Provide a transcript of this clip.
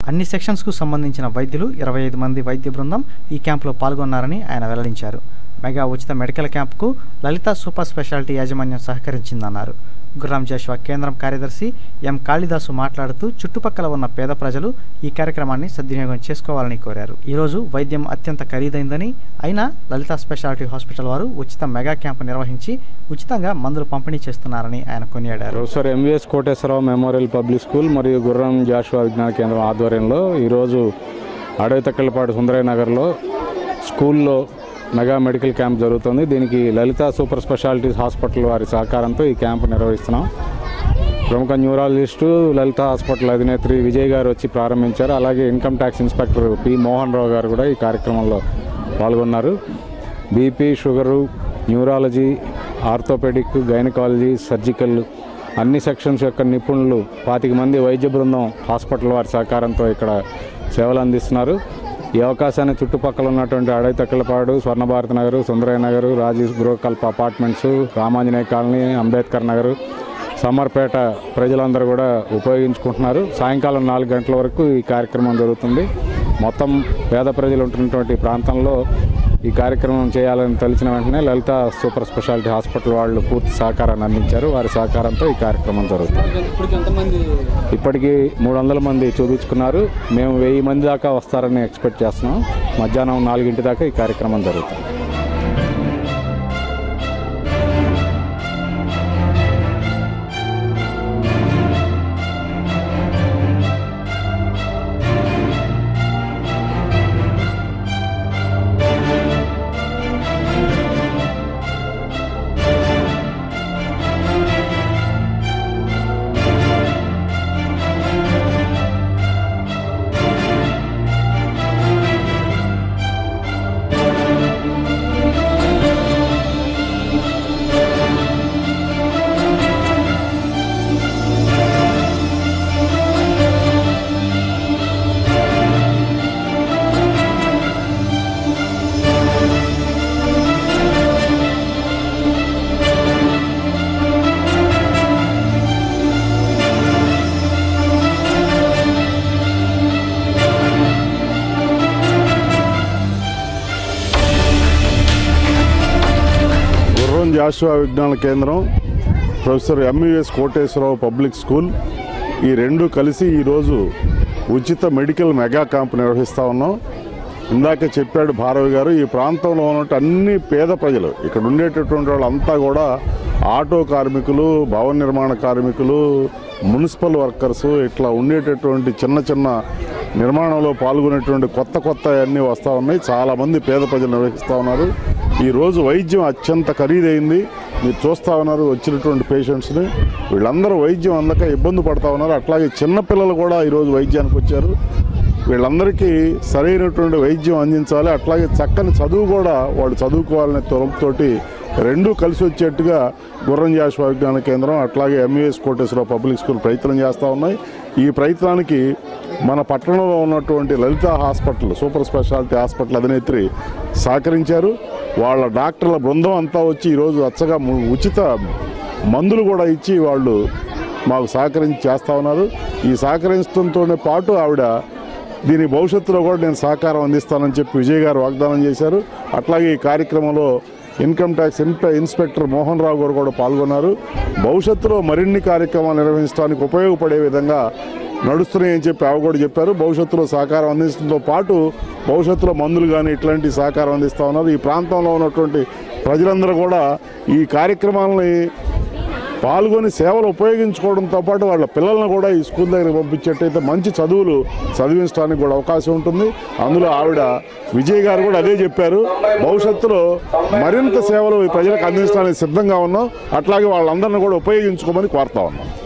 అన్ని సెక్షన్స్కు సంబంధించిన వైద్యులు ఇరవై ఐదు మంది వైద్య బృందం ఈ క్యాంపులో పాల్గొన్నారని ఆయన వెల్లడించారు మెగా ఉచిత మెడికల్ క్యాంపుకు లలిత సూపర్ స్పెషాలిటీ యాజమాన్యం సహకరించిందన్నారు గుర్రం జాషువా కేంద్రం కార్యదర్శి ఎం కాళిదాసు మాట్లాడుతూ చుట్టుపక్కల ఉన్న పేద ప్రజలు ఈ కార్యక్రమాన్ని సద్వినియోగం చేసుకోవాలని కోరారు ఈరోజు వైద్యం అత్యంత ఖరీదైందని అయినా లలిత స్పెషాలిటీ హాస్పిటల్ వారు ఉచిత మెగా క్యాంపు నిర్వహించి ఉచితంగా మందులు పంపిణీ చేస్తున్నారని ఆయన కొనియాడారు professor MVS Koteswararao memorial public school మరియు గుర్రం జాషువా విజ్ఞాన కేంద్రం ఆధ్వర్యంలో ఈరోజు అడవితక్కలపాడు సుందరయ్య నగర్లో స్కూల్లో మెగా మెడికల్ క్యాంప్ జరుగుతుంది దీనికి లలిత సూపర్ స్పెషాలిటీస్ హాస్పిటల్ వారి సహకారంతో ఈ క్యాంపు నిర్వహిస్తున్నాం ప్రముఖ న్యూరాలజిస్టు లలిత హాస్పిటల్ అధినేత్రి విజయ్ గారు వచ్చి ప్రారంభించారు అలాగే income tax inspector P Mohan Rao గారు కూడా ఈ కార్యక్రమంలో పాల్గొన్నారు BP sugar neurology orthopaedic gynaecology surgical అన్ని సెక్షన్స్ యొక్క నిపుణులు పాతిక మంది వైద్య బృందం హాస్పిటల్ వారి సహకారంతో ఇక్కడ సేవలు అందిస్తున్నారు ఈ అవకాశాన్ని చుట్టుపక్కల ఉన్నటువంటి అడైతక్కలపాడు స్వర్ణభారత నగరు సుందరయ్య నగరు రాజీవ్ గృహకల్ప అపార్ట్మెంట్స్ రామాంజనేయ కాలనీ అంబేద్కర్ నగరు సమర్పేట ప్రజలందరూ కూడా ఉపయోగించుకుంటున్నారు సాయంకాలం నాలుగు గంటల వరకు ఈ కార్యక్రమం జరుగుతుంది మొత్తం పేద ప్రజలు ఉంటున్నటువంటి ప్రాంతంలో ఈ కార్యక్రమం చేయాలని తెలిసిన వెంటనే లలిత సూపర్ స్పెషాలిటీ హాస్పిటల్ వాళ్ళు పూర్తి సహకారాన్ని అందించారు వారి సహకారంతో ఈ కార్యక్రమం జరుగుతుంది ఇప్పటికీ మూడు వందల మంది చూపించుకున్నారు మేము వెయ్యి మంది దాకా వస్తారని ఎక్స్పెక్ట్ చేస్తున్నాం మధ్యాహ్నం నాలుగింటి దాకా ఈ కార్యక్రమం జరుగుతుంది గుర్రం జాషువా విజ్ఞాన కేంద్రం professor MES Koteswararao public school ఈ రెండు కలిసి ఈరోజు ఉచిత మెడికల్ మెగా క్యాంప్ నిర్వహిస్తూ ఉన్నాం ఇందాక చెప్పాడు భారవి గారు ఈ ప్రాంతంలో ఉన్నట్టు అన్ని పేద ప్రజలు ఇక్కడ ఉండేటటువంటి వాళ్ళంతా కూడా ఆటో కార్మికులు భవన నిర్మాణ కార్మికులు మున్సిపల్ వర్కర్స్ ఇట్లా ఉండేటటువంటి చిన్న చిన్న నిర్మాణంలో పాల్గొనేటువంటి కొత్త కొత్త అన్నీ వస్తూ ఉన్నాయి చాలామంది పేద ప్రజలు నిర్వహిస్తూ ఉన్నారు ఈరోజు వైద్యం అత్యంత ఖరీదైంది మీరు చూస్తూ ఉన్నారు వచ్చినటువంటి పేషెంట్స్ని వీళ్ళందరూ వైద్యం అందక ఇబ్బంది పడతా ఉన్నారు అట్లాగే చిన్నపిల్లలు కూడా ఈరోజు వైద్యానికి వచ్చారు వీళ్ళందరికీ సరైనటువంటి వైద్యం అందించాలి అట్లాగే చక్కని చదువు కూడా వాళ్ళు చదువుకోవాలనే తొలతోటి రెండూ కలిసి వచ్చేట్టుగా గుర్రం జాషువా విజ్ఞాన కేంద్రం అట్లాగే ఎంఈఎస్ కోటేశ్వరరావు పబ్లిక్ స్కూల్ ప్రయత్నం చేస్తూ ఉన్నాయి ఈ ప్రయత్నానికి మన పట్టణంలో ఉన్నటువంటి Lalitha hospital super speciality hospital అధినేత్రి సహకరించారు వాళ్ళ డాక్టర్ల బృందం అంతా వచ్చి ఈరోజు అచ్చగా ము- ఉచిత మందులు కూడా ఇచ్చి వాళ్ళు మాకు సహకరించి చేస్తూ ఉన్నారు ఈ సహకరించడంతోనే పాటు ఆవిడ దీని భవిష్యత్తులో కూడా నేను సహకారం అందిస్తానని చెప్పి విజయ్ గారు వాగ్దానం చేశారు అట్లాగే ఈ కార్యక్రమంలో ఇన్కమ్ ట్యాక్స్ ఇన్ప ఇన్స్పెక్టర్ మోహన్ రావు గారు కూడా పాల్గొన్నారు భవిష్యత్తులో మరిన్ని కార్యక్రమాలు నిర్వహించడానికి ఉపయోగపడే విధంగా నడుస్తున్నాయని చెప్పి ఆవిడ కూడా చెప్పారు భవిష్యత్తులో సహకారం అందించడంతో పాటు భవిష్యత్తులో మందులు కానీ ఇట్లాంటి సహకారం అందిస్తూ ఉన్నారు ఈ ప్రాంతంలో ఉన్నటువంటి ప్రజలందరూ కూడా ఈ కార్యక్రమాలని పాల్గొని సేవలు ఉపయోగించుకోవడంతో పాటు వాళ్ళ పిల్లలను కూడా ఈ స్కూల్ దగ్గరికి పంపించేట్టయితే మంచి చదువులు చదివించడానికి కూడా అవకాశం ఉంటుంది అందులో ఆవిడ విజయ్ గారు కూడా అదే చెప్పారు భవిష్యత్తులో మరింత సేవలు ఈ ప్రజలకు అందించడానికి సిద్ధంగా ఉన్నాం అట్లాగే వాళ్ళందరినీ కూడా ఉపయోగించుకోమని కోరుతా ఉన్నాం